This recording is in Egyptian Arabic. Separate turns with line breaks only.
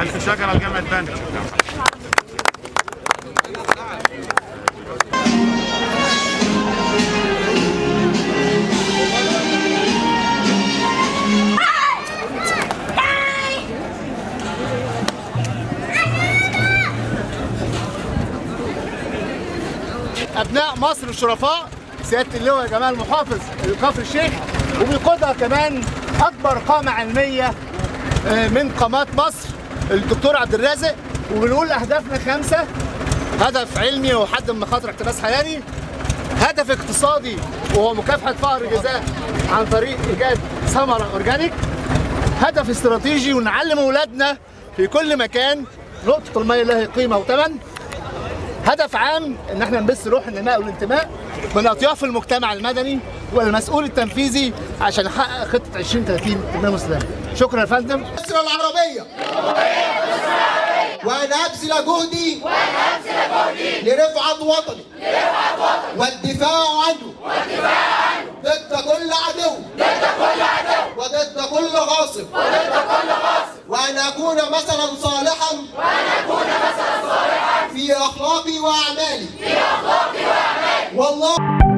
ألف شكر لجامعة بنها
ابناء مصر الشرفاء سياده اللواء جمال محافظ كفر الشيخ وبيقودها كمان اكبر قامه علميه آه، من قامات مصر الدكتور عبد الرازق وبنقول اهدافنا خمسه هدف علمي وحد من مخاطر احتباس حراري هدف اقتصادي وهو مكافحه فقر الغذاء عن طريق ايجاد ثمره اورجانيك هدف استراتيجي ونعلم اولادنا في كل مكان نقطه الميه لها قيمه وثمن هدف عام ان احنا نبث روح النماء والانتماء من اطياف المجتمع المدني والمسؤول التنفيذي عشان نحقق خطه 2030 تنميه مستدامه. شكرا يا فندم.
مصر العربية وأن أبذل جهدي لرفعة وطني والدفاع عنه ضد كل عدو وضد كل غاصب وأن أكون مثلا صالحا في أخلاقي وأعمالي والله